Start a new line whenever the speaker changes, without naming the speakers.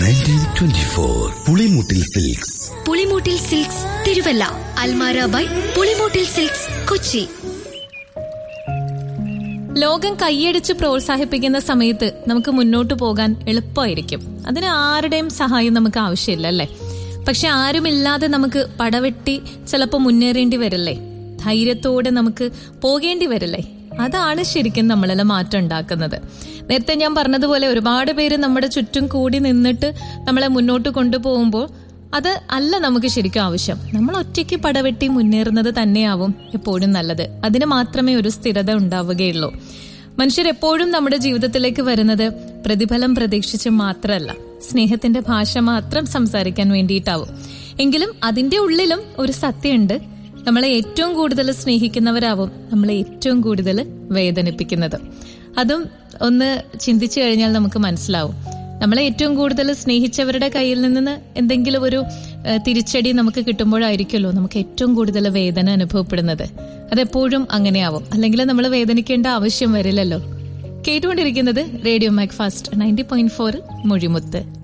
nineteen twenty four Pulimoottil silks
Pulimoottil silks Thiruvalla അൽമാര by Pulimoottil silks Kochi
ലോകം കൈയടിച്ച് പ്രോത്സാഹിപ്പിക്കുന്ന സമയത്ത് നമുക്ക് മുന്നോട്ട് പോകാൻ എളുപ്പമായിരിക്കും അതിന് ആരുടെയും സഹായം നമുക്ക് ആവശ്യമില്ല അല്ലേ പക്ഷെ ആരുമില്ലാതെ നമുക്ക് പടവെട്ടി ചിലപ്പോൾ മുന്നേറേണ്ടി വരില്ലേ ധൈര്യത്തോടെ നമുക്ക് പോകേണ്ടി വരില്ലേ അതാണ് ശരിക്കും നമ്മളെല്ലാം മാറ്റം ഉണ്ടാക്കുന്നത് നേരത്തെ ഞാൻ പറഞ്ഞതുപോലെ ഒരുപാട് പേര് നമ്മുടെ ചുറ്റും കൂടി നിന്നിട്ട് നമ്മളെ മുന്നോട്ട് കൊണ്ടുപോകുമ്പോൾ അത് അല്ല നമുക്ക് ശരിക്കും ആവശ്യം നമ്മൾ ഒറ്റയ്ക്ക് പടവെട്ടി മുന്നേറുന്നത് തന്നെയാവും എപ്പോഴും നല്ലത് അതിന് മാത്രമേ ഒരു സ്ഥിരത ഉണ്ടാവുകയുള്ളൂ മനുഷ്യരെപ്പോഴും നമ്മുടെ ജീവിതത്തിലേക്ക് വരുന്നത് പ്രതിഫലം പ്രതീക്ഷിച്ച് മാത്രമല്ല സ്നേഹത്തിന്റെ ഭാഷ മാത്രം സംസാരിക്കാൻ വേണ്ടിയിട്ടാവും എങ്കിലും അതിന്റെ ഉള്ളിലും ഒരു സത്യമുണ്ട് നമ്മളെ ഏറ്റവും കൂടുതൽ സ്നേഹിക്കുന്നവരാവും നമ്മളെ ഏറ്റവും കൂടുതൽ വേദനിപ്പിക്കുന്നത് അതും ഒന്ന് ചിന്തിച്ചു കഴിഞ്ഞാൽ നമുക്ക് മനസ്സിലാവും നമ്മളെ ഏറ്റവും കൂടുതൽ സ്നേഹിച്ചവരുടെ കയ്യിൽ നിന്ന് എന്തെങ്കിലും ഒരു ഏഹ്, തിരിച്ചടി നമുക്ക് കിട്ടുമ്പോഴായിരിക്കുമല്ലോ നമുക്ക് ഏറ്റവും കൂടുതൽ വേദന അനുഭവപ്പെടുന്നത് അതെപ്പോഴും അങ്ങനെയാവും അല്ലെങ്കിൽ നമ്മൾ വേദനിക്കേണ്ട ആവശ്യം വരില്ലല്ലോ കേട്ടുകൊണ്ടിരിക്കുന്നത് radio MACFAST ninety point ഫോറിൽ മൊഴിമുത്ത്